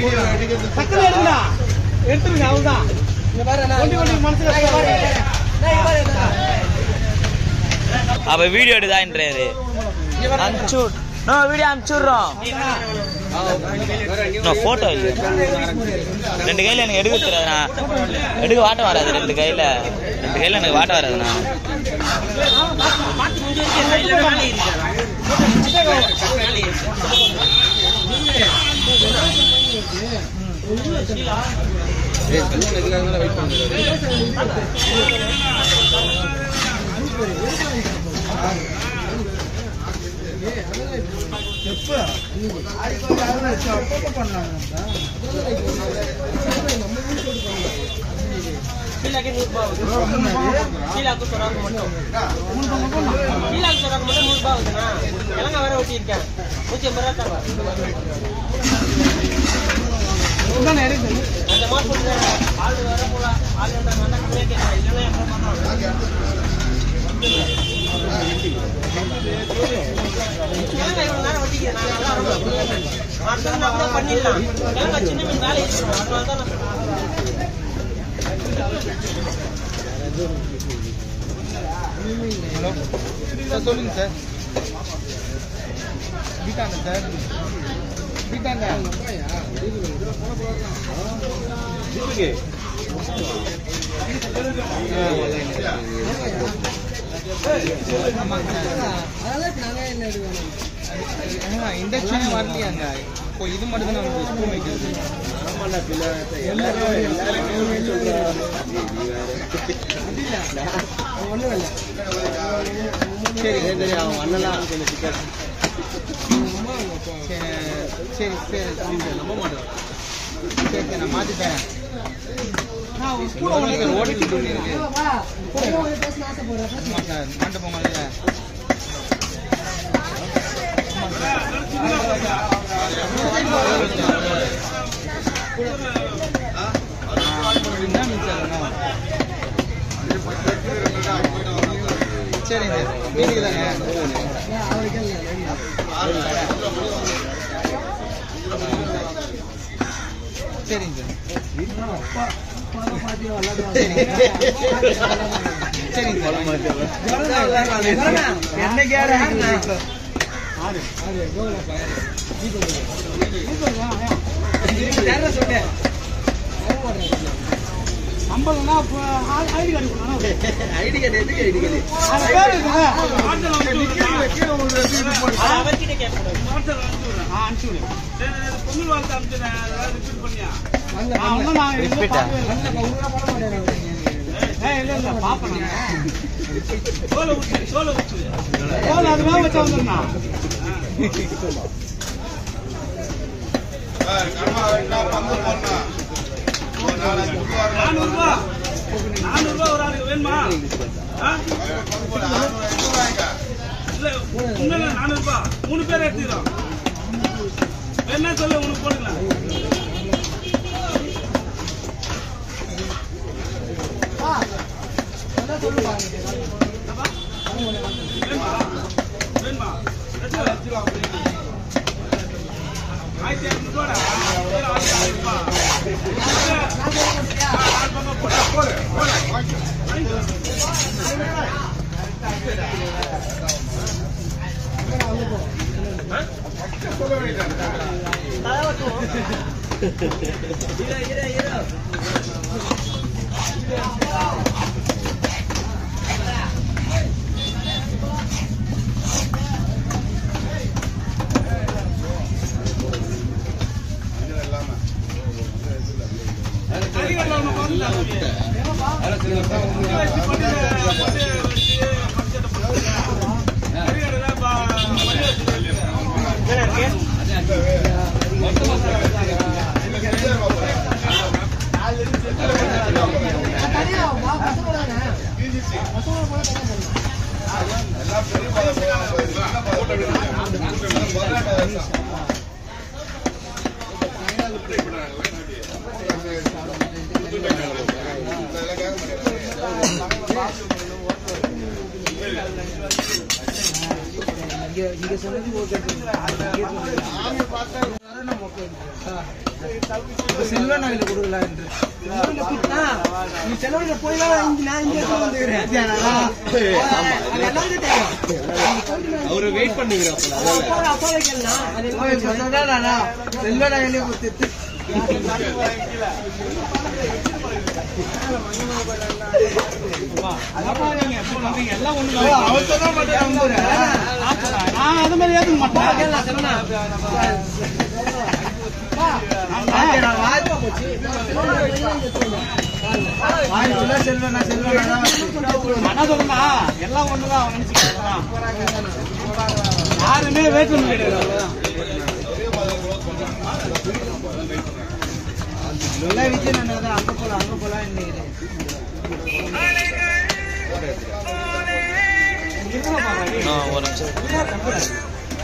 டக்குனு எடுங்கடா எடுத்துருங்க அவ்வளவுதான் கொண்டு கொண்டு மனசுல அப்ப வீடியோ எடுதான்றாரு அனுப்பிச்சு நான் வீடியோ அனுப்பிச்சுடுறோம் நான் போட்டோ இல்லை ரெண்டு கையில எனக்கு எடுக்க தெரியாதுண்ணா எடுக்க வாட்டம் வராது ரெண்டு கையில ரெண்டு கையில எனக்கு வாட்டம் வராதுண்ணா கீழாக்கு சொராக்கு மட்டும் கீழாக்கு சொராக்கு மட்டும் நூறு ரூபாய் ஆகுதுண்ணா கிழங்க வேற ஒட்டியிருக்கேன் நூத்தி ஐம்பது ரூபா தாங்க அந்த மாதிரி சொல்லுங்க ஆள் வர போல ஆள் வந்தா நல்லா கம்மியா கேட்கறேன் இல்லைன்னா எப்ப பண்றோம் கிழங்க இவ்வளவு நேரம் ஒட்டிக்கிறேன் நான் நல்லா இருக்கும் அடுத்த நாள் கூட பண்ணிடலாம் கிழங்க சின்ன மீன் வேலை இருக்கணும் அதனால தான் நான் சார் சொல்லுங்க சார் வீட்டாங்க சார் வீட்டாங்க இண்டக்ஷனே வரலையாங்க இப்போ இது மட்டும் தான் நமக்கு ஸ்பூன் வைக்கிறது சரி சரி அவன் வரலாம் சரி சரி சரி நம்ப மாட்டேன் சரி சரி நான் மாத்திட்டேன் ஓடிட்டு இருக்கு ஆமா சார் மாட்டு பொங்கல் என்ன மீன் சார் வேணும்? சரிங்க மீனுக்கு தானே சரிங்க சரிங்க என்ன கேட சம்பளம்னா ஐடி கார்டு ஐடி கார்டு எதுக்கு ஐடி கார்டு அவர்கிட்ட கேட்கக்கூடாது மூணு பேர் எடுத்துக்கிறோம் என்ன சொல்ல உனக்கு போடுங்களா வேணுமா ஆயிரத்தி இரநூறுவா ஆயிரத்தி இங்க சொன்னது ஓகே செல்வ நகையில கொடுக்கலாம் என்று நீ செலவுல போய் தான் இங்க நான் இங்கே வந்துக்கிறேன் அவரு வெயிட் பண்ணுகிறாப்புல அப்பாவை கேளுண்ணா அது செல்வ நகையிலே கொடுத்து அவர் சொன்னா மட்டும் நம்புறேன் நான் அது மாதிரி ஏத்துக்க மாட்டேன் கேளுண்ணா செல்வண்ணா வாய்ப்புல செல்வனா செல்வனா என்ன சொல்றா எல்லாம் ஒண்ணுதான் அவன் நினைச்சுக்கிறான் யாருமே வேற்றுமை கிடையாது அவ்வளவுதான். நல்லா விஜய் நான் அங்க போலாம் அங்க போலாம் இன்னைக்கு ஆ, ஒரு நிமிஷம்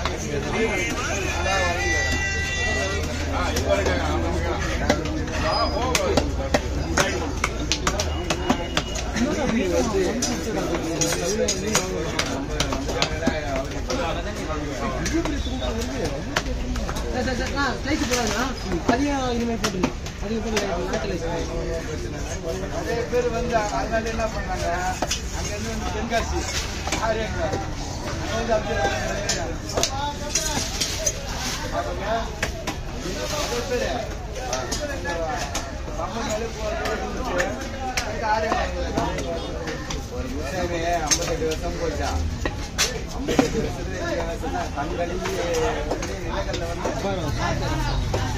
ஸ்லைஸ் போடாதுண்ணா அதையும் இனிமேல் போட்டுருங்க அதையும் போட்டு நாட்டில் நிறைய பேர் வந்து அதனால என்ன பண்ணாங்க அங்க இருந்து வந்து தென்காசி ஆரியங்க அங்க வந்து அப்படியே நிறைய பேரு கம்பெனியாலே போறது ஒரு விவசாயமே ஐம்பத்தெட்டு வருஷம் போச்சா ஐம்பத்தெட்டு வருஷத்துல கண்களி வந்து நிலக்கல்ல வந்து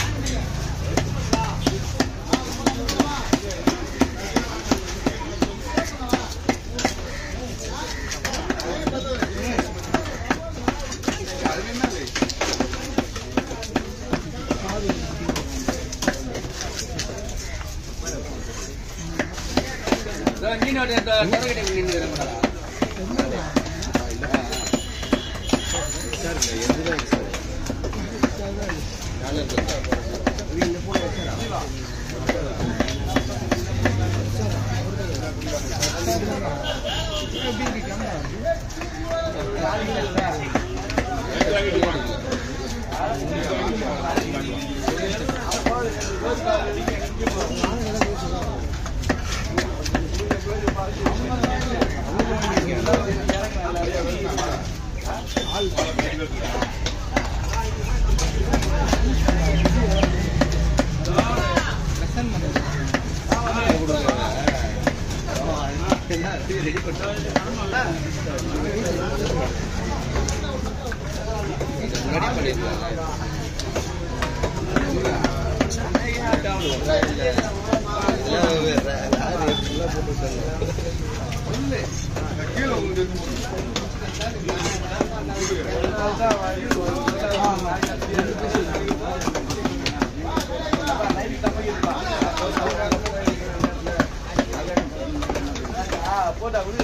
போட்டா உள்ள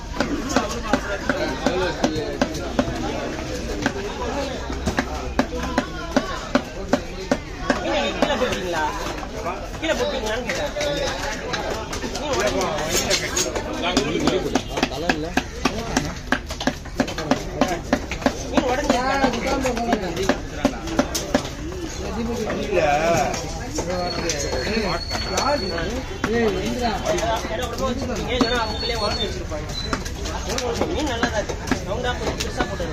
கீழே போட்டீங்களா கீழே போட்டீங்களான்னு கேட்டேன் மீன் உடஞ்சி அவங்களே உடஞ்சி வச்சிருப்பாங்க மீன் நல்லா தான் இருக்கு அவங்க தான் கொஞ்சம் பெருசா போட்டது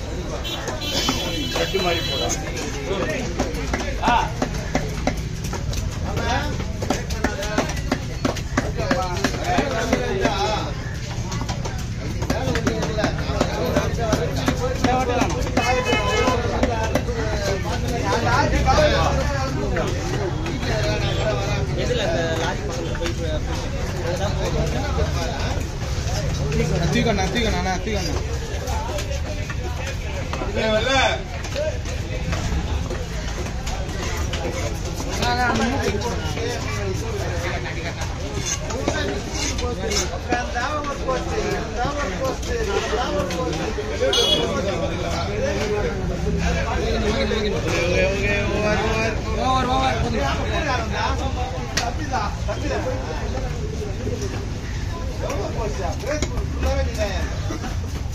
எதுல அந்த லாரி பக்கத்துல போயிட்டு அங்கதான் போகுது தீக்கண்ணா தீக்கண்ணா தீக்கண்ணா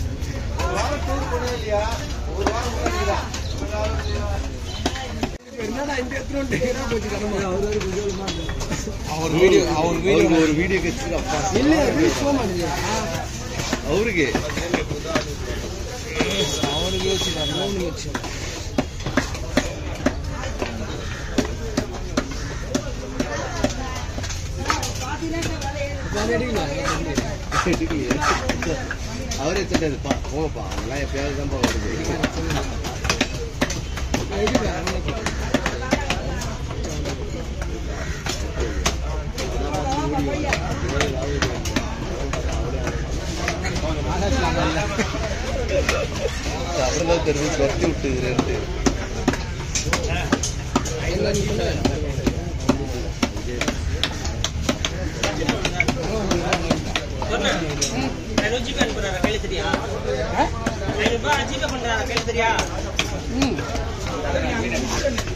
ஆ அவர் வீடியோ அவர் வீடியோ ஒரு வீடியோ கட்சிக்கப்பா அவருக்கு அவருக்கு யோசிக்கிறார் மூணு லட்சம் அவரே சொன்னதுப்பா போங்கப்பா அவங்களாம் எப்பயாவது தான்ப்பா வருது அப்புறம் தான் தெரிஞ்சு துரத்தி விட்டுக்கிறேன்ட்டு ஐநூறு ஜிபே அனுப்புறாரா கையில தெரியா ஐநூறு ரூபாய் ஜிபே பண்றாரா கையில தெரியா